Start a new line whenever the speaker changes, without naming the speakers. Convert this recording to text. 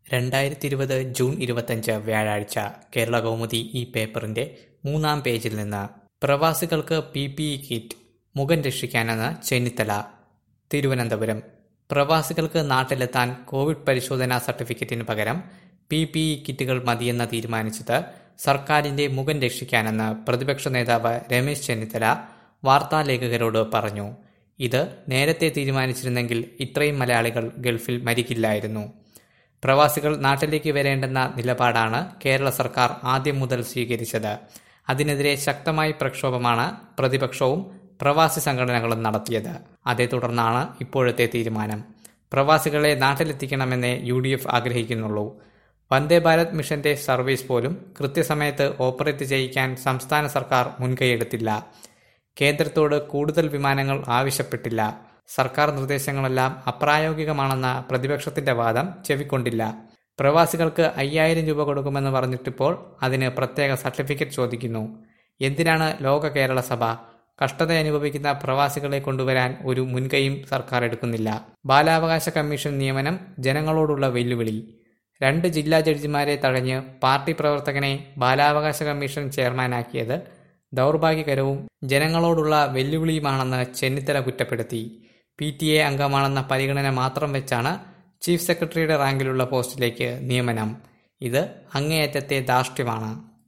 രണ്ടായിരത്തി ഇരുപത് ജൂൺ ഇരുപത്തഞ്ച് വ്യാഴാഴ്ച കേരള കൗമുദി ഈ പേപ്പറിന്റെ മൂന്നാം പേജിൽ നിന്ന് പ്രവാസികൾക്ക് പി പി ഇ കിറ്റ് മുഖം രക്ഷിക്കാനെന്ന് ചെന്നിത്തല തിരുവനന്തപുരം പ്രവാസികൾക്ക് നാട്ടിലെത്താൻ കോവിഡ് പരിശോധനാ സർട്ടിഫിക്കറ്റിന് പകരം പി പി ഇ കിറ്റുകൾ മതിയെന്ന് തീരുമാനിച്ചത് സർക്കാരിന്റെ മുഖം രക്ഷിക്കാനെന്ന് പ്രതിപക്ഷ നേതാവ് രമേശ് ചെന്നിത്തല വാർത്താലേഖകരോട് പറഞ്ഞു ഇത് നേരത്തെ തീരുമാനിച്ചിരുന്നെങ്കിൽ ഇത്രയും മലയാളികൾ ഗൾഫിൽ മരിക്കില്ലായിരുന്നു പ്രവാസികൾ നാട്ടിലേക്ക് വരേണ്ടെന്ന നിലപാടാണ് കേരള സർക്കാർ ആദ്യം മുതൽ സ്വീകരിച്ചത് അതിനെതിരെ ശക്തമായ പ്രക്ഷോഭമാണ് പ്രതിപക്ഷവും പ്രവാസി സംഘടനകളും നടത്തിയത് അതേ തുടർന്നാണ് ഇപ്പോഴത്തെ തീരുമാനം പ്രവാസികളെ നാട്ടിലെത്തിക്കണമെന്നേ യു ഡി എഫ് ആഗ്രഹിക്കുന്നുള്ളൂ വന്ദേ ഭാരത് മിഷന്റെ സർവീസ് പോലും കൃത്യസമയത്ത് ഓപ്പറേറ്റ് ചെയ്യിക്കാൻ സംസ്ഥാന സർക്കാർ മുൻകൈയെടുത്തില്ല കേന്ദ്രത്തോട് കൂടുതൽ വിമാനങ്ങൾ ആവശ്യപ്പെട്ടില്ല സർക്കാർ നിർദ്ദേശങ്ങളെല്ലാം അപ്രായോഗികമാണെന്ന പ്രതിപക്ഷത്തിന്റെ വാദം ചെവിക്കൊണ്ടില്ല പ്രവാസികൾക്ക് അയ്യായിരം രൂപ കൊടുക്കുമെന്ന് പറഞ്ഞിട്ടിപ്പോൾ അതിന് പ്രത്യേക സർട്ടിഫിക്കറ്റ് ചോദിക്കുന്നു എന്തിനാണ് ലോക കേരള സഭ കഷ്ടത അനുഭവിക്കുന്ന പ്രവാസികളെ കൊണ്ടുവരാൻ ഒരു മുൻകൈയും സർക്കാർ എടുക്കുന്നില്ല ബാലാവകാശ കമ്മീഷൻ നിയമനം ജനങ്ങളോടുള്ള വെല്ലുവിളി രണ്ട് ജില്ലാ ജഡ്ജിമാരെ തഴഞ്ഞ് പാർട്ടി പ്രവർത്തകനെ ബാലാവകാശ കമ്മീഷൻ ചെയർമാനാക്കിയത് ദൗർഭാഗ്യകരവും ജനങ്ങളോടുള്ള വെല്ലുവിളിയുമാണെന്ന് ചെന്നിത്തല കുറ്റപ്പെടുത്തി പി ടി എ അംഗമാണെന്ന പരിഗണന മാത്രം വെച്ചാണ് ചീഫ് സെക്രട്ടറിയുടെ റാങ്കിലുള്ള പോസ്റ്റിലേക്ക് നിയമനം ഇത് അങ്ങേയറ്റത്തെ ധാർഷ്ട്യമാണ്